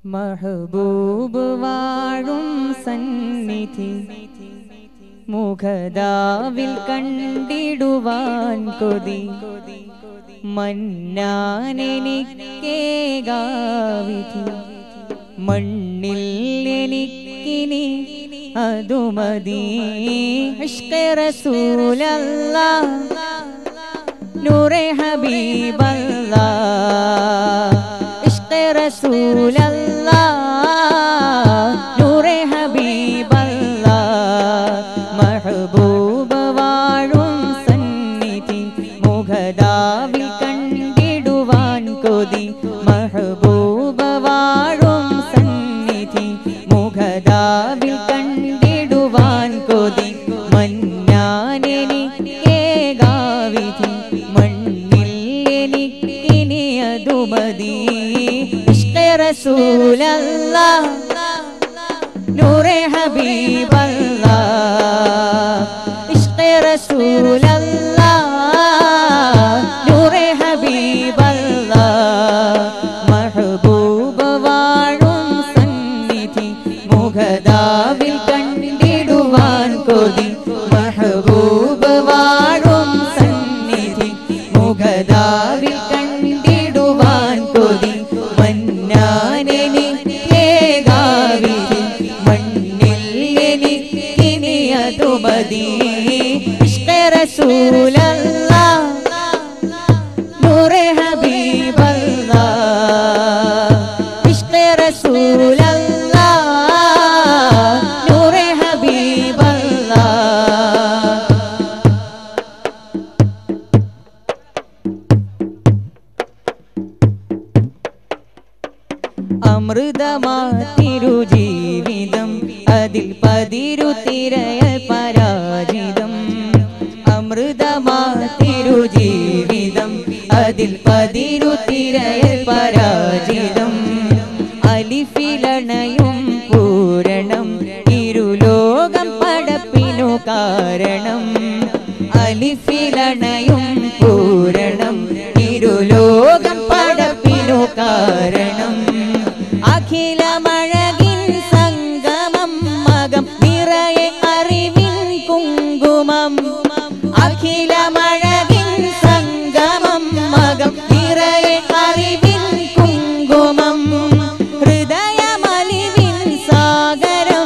മഹബൂബ് വാഴും സന്നിധി മുഖദാവിൽ കണ്ടിടുവാൻ കൊതി മന്നാനെനിക്കേകാവിധി മണ്ണിൽ എനിക്കിനി അതുമതി ഇഷ്കെ റസൂലല്ലാ നൂറെ ഹബീബല്ലാ ഇഷ്കെ റസൂലല്ലാ നൂറെ ഹബീബല്ലാ മഹബൂബ് വാഴും സന്നിധി മുഖദാവിൽ കണ്ടിടുവാൻ കൊതി മഹബൂബ് വാഴും സന്നിധി മുഖദാവിൽ കണ്ടിടുവാൻ കൊതി മന്നാനെനിക്കേകാവിധി മണ്ണിൽ എനിക്കിനി അതുമതി ഇഷ്കെ റസൂലല്ലാ നൂറെ ഹബീബല്ലാ ഇഷ്കെ റസൂലല്ലാ നൂറെ ഹബീബല്ലാ മഹബൂബ് വാഴും സന്നിധി മുഖദാവിൽ കണ്ടിടുവാൻ കൊതി മഹബൂബ് വാഴും സന്നിധി മുഖദാവിൽ കണ്ടിടുവാൻ കൊതി മന്നാനെനിക്കേകാവിധി മണ്ണിൽ എനിക്കിനി അതുമതി ഇഷ്കെ റസൂലല്ലാ നൂറെ ഹബീബല്ലാ ഇഷ്കെ റസൂലല്ലാ നൂറെ ഹബീബല്ലാ അമൃതമാതിരു ജീവിതം അതിൽ പതിരു തിരയൽ പരാജിതം അമൃതമാതിരു ജീവിതം അതിൽ പതിരു തിരയൽ പരാജിതം അലിഫിലണയും പൂരണം ഇരുലോകം പടപ്പിനു കാരണം അലിഫിലണയും പൂരണം ഇരുലോകം പടപ്പിനു കാരണം അഖിലമഴകിൻ സംഗമം മകം നിറയെ അറിവിൻ കുങ്കുമം അഖിലമഴകിൻ സംഗമം മകം നിറയെ അറിവിൻ കുങ്കുമം ഹൃദയമലിവിൻ സാഗരം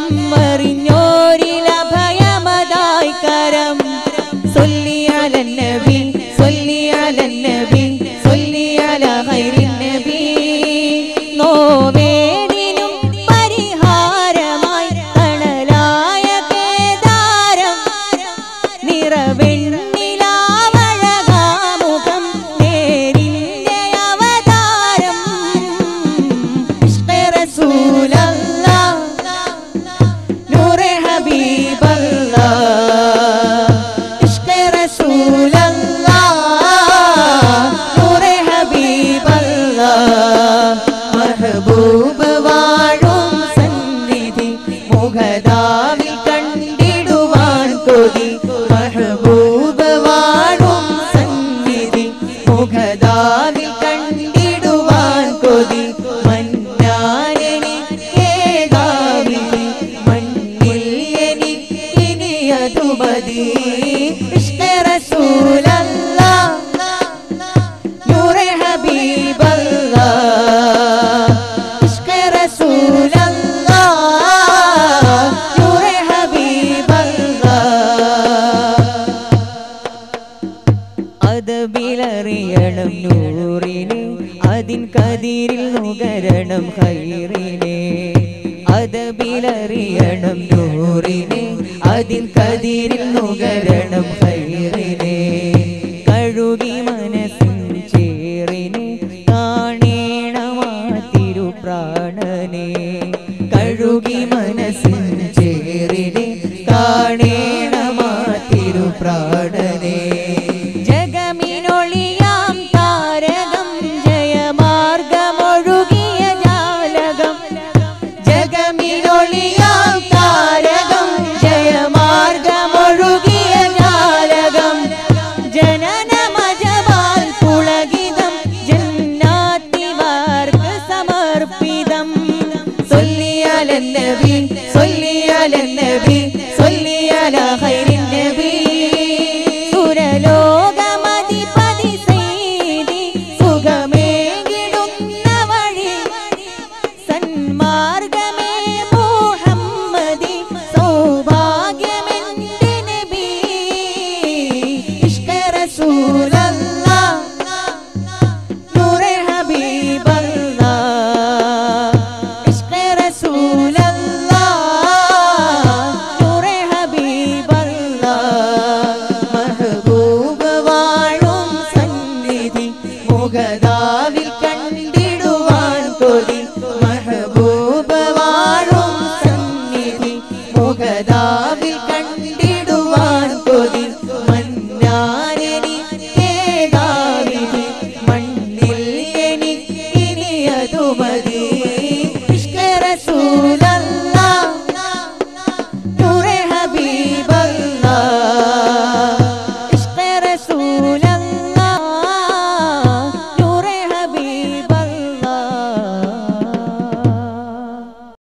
അറിഞ്ഞോരിലഭയമതായി കരം സൊല്ലിയാലൻ നബി സൊല്ലിയാലൻ നബി സൊല്ലിയാല ഖൈറിൻ നബി നോവേടിനും പരിഹാരമായി തണലായ കേദാരം നിറവെണ്ണിലാവഴകാമുഖം നേരിന്റെ അവതാരം ഇഷ്കെ റസൂലല്ലാ നൂറെ ഹബീബല്ലാ ഇഷ്കെ റസൂലല്ലാ നൂറെ ഹബീബല്ലാ മഹബൂബ് വാഴും സന്നിധി മുഖദാവിൽ കണ്ടിടുവാൻ കൊതി മഹബൂബ് വാഴും സന്നിധി മുഖദാവിൽ കണ്ടിടുവാൻ കൊതി മന്നാനെനിക്കേകാവിധി മണ്ണിൽ എനിക്കിനി അതുമതി ഇഷ്കെ റസൂലല്ലാ നൂറെ ഹബീബല്ലാ ഇഷ്കെ റസൂലല്ലാ നൂറെ ഹബീബല്ലാ അതബിലറിയണം നൂറിനെ അതിൻ കതിരിൽ നുകരണം ഹൈറിനെ അതബിലറിയണം നൂറിനെ അതിൻ കതിരിൽ നുകരണം ഹൈറിനെ കഴുകി മനസ്സിൻ ചേറിനെ കാണേണമാ തിരുപ്രാണനെ കഴുകി മനസ്സിൻ ചേറിനെ കാണേണമാ തിരുപ്രാണനെ ജഗമിനൊളിയാം താരകം ജയമാർഗമൊഴുകിയ ജാലകം ജഗമിനൊളിയാം താരകം ജയമാർഗമൊഴുകിയ ജാലകം സുഹദാവിൽ കണ്ട